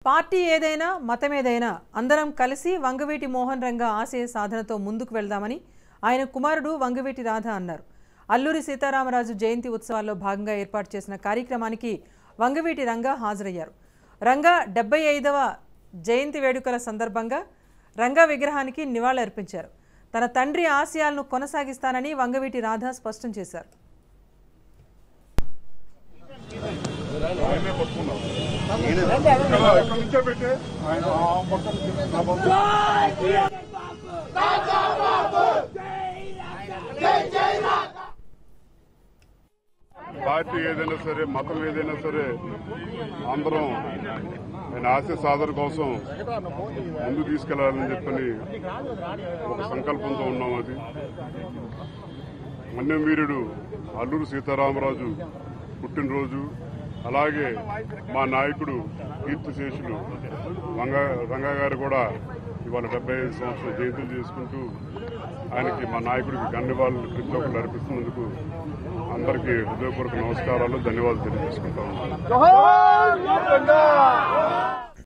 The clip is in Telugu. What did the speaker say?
పార్టీ ఏదైనా మతం ఏదైనా అందరం కలిసి వంగవీటి మోహన్ రంగ ఆశయ సాధనతో ముందుకు వెళ్దామని ఆయన కుమారుడు వంగవీటి రాధ అన్నారు అల్లూరి సీతారామరాజు జయంతి ఉత్సవాల్లో భాగంగా ఏర్పాటు చేసిన కార్యక్రమానికి వంగవీటి రంగా హాజరయ్యారు రంగా డెబ్బై ఐదవ జయంతి వేడుకల సందర్భంగా రంగా విగ్రహానికి నివాళులర్పించారు తన తండ్రి ఆశయాలను కొనసాగిస్తానని వంగవీటి రాధ స్పష్టం చేశారు ఇక్కడ నుంచే పెట్టే ఆయన ఆ పక్కన నా బంధువు. పార్టీ ఏదైనా సరే మతం ఏదైనా సరే అందరం ఆయన ఆశయ సాధన కోసం ముందు తీసుకెళ్లాలని చెప్పని ఒక సంకల్పంతో ఉన్నాం అది మన్యం వీరుడు అల్లూరు సీతారామరాజు పుట్టినరోజు అలాగే మా నాయకుడు కీర్తిశేషులు రంగా రంగా గారు కూడా ఇవాళ డెబ్బై ఐదు సంవత్సరాల జయంతులు చేసుకుంటూ ఆయనకి మా నాయకుడికి గన్నివాళ్ళు ప్రతి ఒక్కరు అర్పిస్తున్నందుకు అందరికీ హృదయపూర్వక నమస్కారాలు ధన్యవాదాలు తెలియజేసుకుంటాను